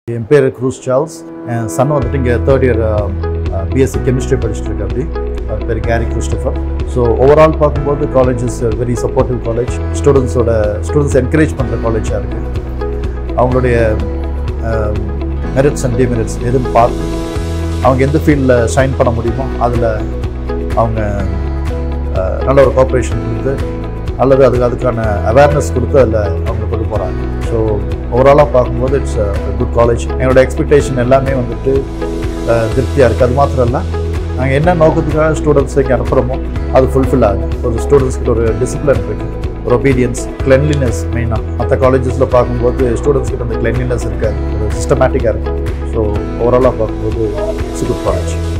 என் பேர் cruise Charles என் Sun வந்துட்டு இங்கே தேர்ட் இயர் பிஎஸ்சி கெமிஸ்ட்ரி படிச்சுட்டு இருக்கு அப்படி அவர் பேர் கேரி கிறிஸ்டபர் ஸோ ஓவரால் பார்க்கும்போது college is very supportive college ஸ்டூடெண்ட்ஸோட ஸ்டூடெண்ட்ஸ் என்கரேஜ் பண்ணுற காலேஜாக இருக்குது அவங்களுடைய மெரிட்ஸ் அண்ட் டிமெரிட்ஸ் எதுன்னு பார்த்து அவங்க எந்த ஃபீல்டில் ஷைன் பண்ண முடியுமோ அதில் அவங்க அஹ், நல்ல ஒரு கோஆப்ரேஷன் கொடுத்து அல்லது அதுக்கு அதுக்கான அவேர்னஸ் கொடுத்து அதில் அவங்க கொண்டு போகிறாங்க ஸோ ஓவராலாக பார்க்கும்போது இட்ஸ் குட் காலேஜ் என்னோட எக்ஸ்பெக்டேஷன் எல்லாமே வந்துட்டு அஹ், திருப்தியாக இருக்குது அது மாத்திரம் இல்லை நாங்கள் என்ன நோக்கத்துக்காக ஸ்டூடெண்ட்ஸுக்கு அனுப்புகிறோமோ அது ஃபுல்ஃபில் ஆகுது ஒரு ஸ்டூடெண்ட்ஸ்க்கு ஒரு டிசிப்ளின் இருக்குது ஒரு ஒபீடியன்ஸ் கிளென்லினஸ் மெயினாக மற்ற காலேஜஸில் பார்க்கும்போது ஸ்டூடெண்ட்ஸ் கிட்ட அந்த கிளென்லினஸ் இருக்காது ஒரு சிஸ்டமேட்டிக்காக இருக்குது ஸோ ஓவராலாக பார்க்கும்போது இட்ஸ் குட் காலேஜ்